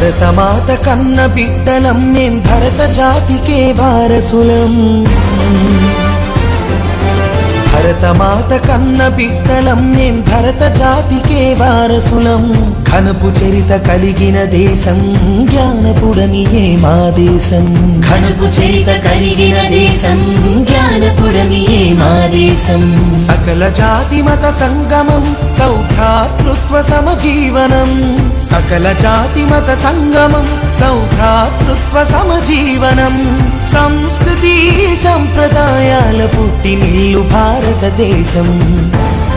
భరతమాత కన్న బిడ్డలం మేం భరత జాతికే వారసులం భరతమాత కన్న బిడ్డలం మేం భరత జాతికే వారసులం ఘనపు చరిత కలిగిన దేశం జ్ఞానపుడమియే మా దేశం ఘనపు చరిత కలిగిన దేశం జ్ఞానపుడమియే మా దేశం సకల జాతి మత సంగమం సౌభ్రాతృత్వ సమజీవనం సకల జాతి మత సంగమం సౌభ్రాతృత్వ సమజీవనం సంస్కృతి సంప్రదాయాల పుట్టినిల్లు భారతదేశం